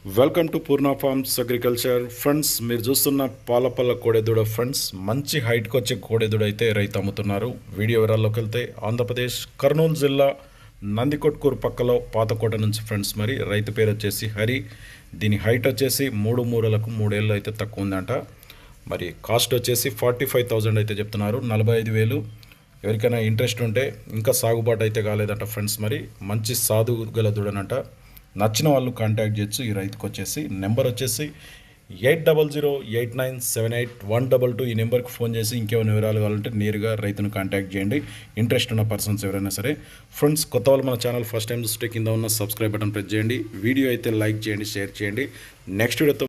welcome to Purna farms agriculture friends మీరు చూస్తున్న పాలపల్ల కోడెదూడ friends మంచి హైట్కి వచ్చే కోడెదూడ అయితే రైతు అమ్ముతున్నారు వీడియో వివరాల్లోకి వెళ్తే ఆంధ్రప్రదేశ్ కర్నూలు జిల్లా నందికొట్కూరు పక్కలో పాతకోట నుంచి ఫ్రెండ్స్ మరి రైతు పేరు వచ్చేసి హరి దీని హైట్ వచ్చేసి మూడు మూరలకు మూడేళ్ళు అయితే తక్కువ ఉందంట మరి కాస్ట్ వచ్చేసి ఫార్టీ ఫైవ్ థౌజండ్ అయితే చెప్తున్నారు నలభై ఐదు వేలు ఎవరికైనా ఇంట్రెస్ట్ ఉంటే ఇంకా సాగుబాటు అయితే కాలేదంట ఫ్రెండ్స్ మరి మంచి సాధు గల దూడనంట నచ్చిన వాళ్ళు కాంటాక్ట్ చేయొచ్చు ఈ రైతుకు వచ్చేసి నెంబర్ వచ్చేసి eight double zero eight nine seven eight one double two ఈ నెంబర్కి ఫోన్ చేసి ఇంకేమైనా వివరాలు కావాలంటే నేరుగా రైతును కాంటాక్ట్ చేయండి ఇంట్రెస్ట్ ఉన్న పర్సన్స్ ఎవరైనా సరే ఫ్రెండ్స్ కొత్త వాళ్ళు మన ఛానల్ ఫస్ట్ టైం చూస్తే కింద ఉన్న సబ్స్క్రైబ్ బటన్ ప్రెస్ చేయండి వీడియో అయితే లైక్ చేయండి షేర్ చేయండి నెక్స్ట్ వీడియోతో